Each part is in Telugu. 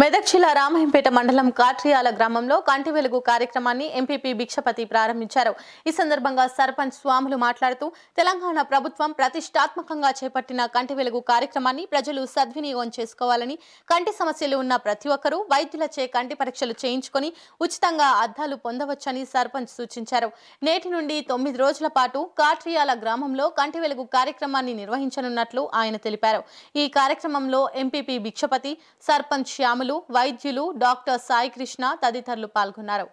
మెదక్ జిల్లా రామాయంపేట మండలం కాట్రియాల గ్రామంలో కంటి వెలుగు కార్యక్రమాన్ని ఎంపీపీ భిక్షపతి ప్రారంభించారు ఈ సందర్భంగా సర్పంచ్ స్వాములు మాట్లాడుతూ తెలంగాణ ప్రభుత్వం ప్రతిష్టాత్మకంగా చేపట్టిన కంటి వెలుగు కార్యక్రమాన్ని ప్రజలు సద్వినియోగం చేసుకోవాలని కంటి సమస్యలు ఉన్న ప్రతి ఒక్కరూ వైద్యులచే కంటి పరీక్షలు చేయించుకొని ఉచితంగా అద్దాలు పొందవచ్చని సర్పంచ్ సూచించారు నేటి నుండి తొమ్మిది రోజుల పాటు కాట్రియాల గ్రామంలో కంటి వెలుగు కార్యక్రమాన్ని నిర్వహించనున్నట్లు ఆయన తెలిపారు ఈ కార్యక్రమంలో ఎంపీపీ భిక్షపతి సర్పంచ్ శ్యాములు వైద్యులు డాక్టర్ సాయి కృష్ణ తదితరులు పాల్గొన్నారు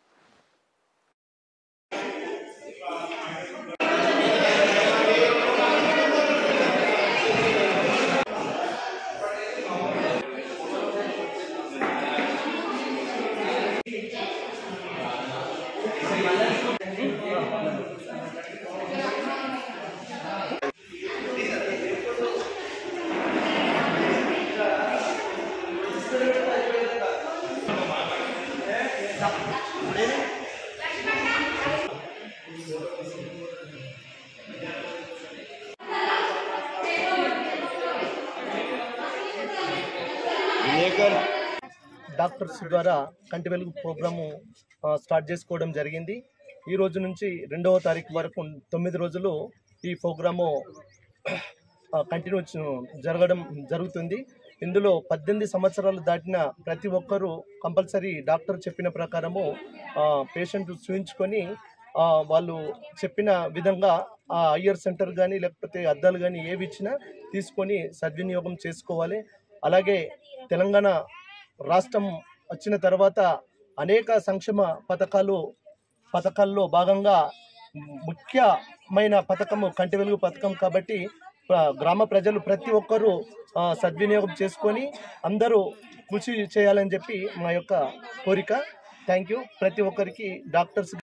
వినేకర్ డాక్టర్స్ ద్వారా కంటి వెలుగు ప్రోగ్రాము ఆ, స్టార్ట్ చేసుకోవడం జరిగింది ఈ రోజు నుంచి రెండవ తారీఖు వరకు తొమ్మిది రోజులు ఈ ప్రోగ్రాము ఆ, కంటిన్యూ చ- జరగడం జరుగుతుంది ఇందులో పద్దెనిమిది సంవత్సరాలు దాటిన ప్రతి ఒక్కరూ కంపల్సరీ డాక్టర్ చెప్పిన ప్రకారము పేషెంట్ చూయించుకొని ఆ, వాళ్ళు చెప్పిన విధంగా ఆ ఐఆర్ సెంటర్ కానీ లేకపోతే అద్దాలు కానీ ఏవి ఇచ్చినా తీసుకొని సద్వినియోగం చేసుకోవాలి అలాగే తెలంగాణ రాష్ట్రం వచ్చిన తర్వాత అనేక సంక్షేమ పథకాలు పథకాల్లో భాగంగా ముఖ్యమైన పథకము కంటి వెలుగు పథకం కాబట్టి ప్ర- గ్రామ ప్రజలు ప్రతి ఒక్కరూ ఆ, సద్వినియోగం చేసుకొని అందరూ కృషి చేయాలని చెప్పి మా యొక్క కోరిక థ్యాంక్ యూ ప్రతి ఒక్కరికి డాక్టర్స్